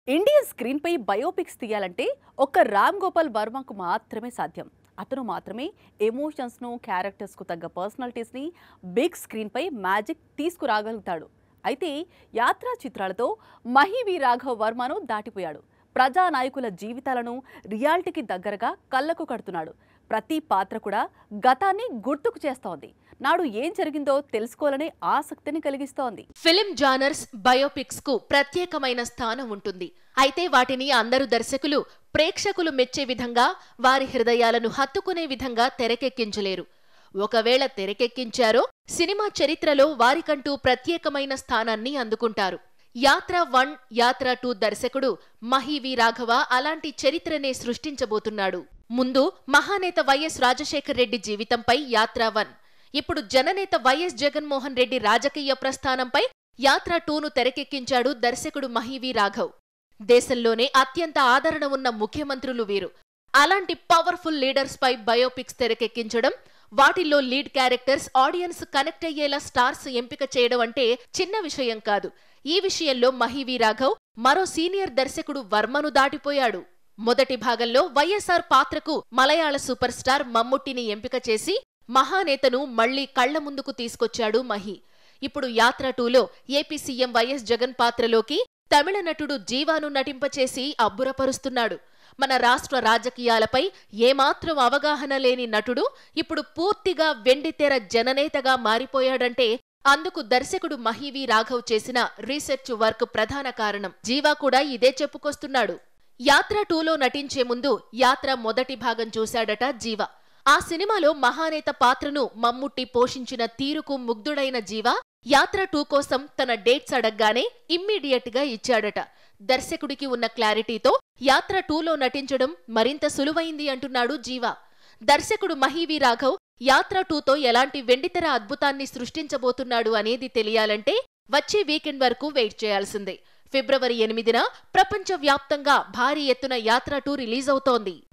Indian స్క్రీన్పై biopics తీయాలంటే ఒక్క రామ్ గోపాల్ వర్మకు మాత్రమే సాధ్యం అతను మాత్రమే ఎమోషన్స్ను క్యారెక్టర్స్కు తగ్గ పర్సనాలిటీస్ని బిగ్ స్క్రీన్పై మ్యాజిక్ తీసుకురాగలుగుతాడు అయితే యాత్రా చిత్రాలతో మహివి రాఘవ్ వర్మను దాటిపోయాడు ప్రజానాయకుల జీవితాలను రియాలిటీకి దగ్గరగా కళ్ళకు కడుతున్నాడు ప్రతి పాత్ర కూడా గతాన్ని గుర్తుకు చేస్తోంది నాడు ఏం జరిగిందో తెలుసుకోవాలనే ఆసక్తిని కలిగిస్తోంది ఫిలిం జానర్స్ బయోపిక్స్ కు ప్రత్యేకమైన స్థానం ఉంటుంది అయితే వాటిని అందరు దర్శకులు ప్రేక్షకులు మెచ్చే విధంగా వారి హృదయాలను హత్తుకునే విధంగా తెరకెక్కించలేరు ఒకవేళ తెరకెక్కించారో సినిమా చరిత్రలో వారికంటూ ప్రత్యేకమైన స్థానాన్ని అందుకుంటారు యాత్ర వన్ యాత్ర టూ దర్శకుడు మహివి రాఘవ అలాంటి చరిత్రనే సృష్టించబోతున్నాడు ముందు మహానేత వైఎస్ రాజశేఖర్ రెడ్డి జీవితంపై యాత్ర వన్ ఇప్పుడు జననేత వైఎస్ జగన్మోహన్ రెడ్డి రాజకీయ ప్రస్థానంపై యాత్ర టూను తెరకెక్కించాడు దర్శకుడు మహివి రాఘవ్ దేశంలోనే అత్యంత ఆదరణ ఉన్న ముఖ్యమంత్రులు వీరు అలాంటి పవర్ఫుల్ లీడర్స్ పై బయోపిక్స్ తెరకెక్కించడం వాటిల్లో లీడ్ క్యారెక్టర్స్ ఆడియన్స్ కనెక్ట్ అయ్యేలా స్టార్స్ ఎంపిక చేయడం అంటే చిన్న విషయం కాదు ఈ విషయంలో మహివి రాఘవ్ మరో సీనియర్ దర్శకుడు వర్మను దాటిపోయాడు మొదటి భాగంలో వైఎస్ఆర్ పాత్రకు మలయాళ సూపర్ స్టార్ మమ్ముట్టిని ఎంపిక చేసి మహానేతను మళ్లీ కళ్ల ముందుకు తీసుకొచ్చాడు మహి ఇప్పుడు యాత్ర టూలో ఏపీ సీఎం వైఎస్ జగన్ పాత్రలోకి తమిళ నటుడు జీవాను నటింపచేసి అబ్బురపరుస్తున్నాడు మన రాష్ట్ర రాజకీయాలపై ఏమాత్రం అవగాహన లేని నటుడు ఇప్పుడు పూర్తిగా వెండితెర జననేతగా మారిపోయాడంటే అందుకు దర్శకుడు మహివి రాఘవ్ చేసిన రీసెర్చ్ వర్క్ ప్రధాన కారణం జీవా కూడా ఇదే చెప్పుకొస్తున్నాడు యాత్ర టూలో నటించే ముందు యాత్ర మొదటి భాగం చూశాడట జీవ ఆ సినిమాలో మహానేత పాత్రను మమ్ముట్టి పోషించిన తీరుకు ముగ్ధుడైన జీవ యాత్ర టూ కోసం తన డేట్స్ అడగ్గానే ఇమ్మీడియట్ గా ఇచ్చాడట దర్శకుడికి ఉన్న క్లారిటీతో యాత్ర టూలో నటించడం మరింత సులువైంది అంటున్నాడు జీవ దర్శకుడు మహివి రాఘవ్ యాత్ర టూతో ఎలాంటి వెండితెర అద్భుతాన్ని సృష్టించబోతున్నాడు అనేది తెలియాలంటే వచ్చే వీకెండ్ వరకు వెయిట్ చేయాల్సిందే ఫిబ్రవరి ఎనిమిదిన ప్రపంచవ్యాప్తంగా భారీ ఎత్తున యాత్ర టూ రిలీజ్ అవుతోంది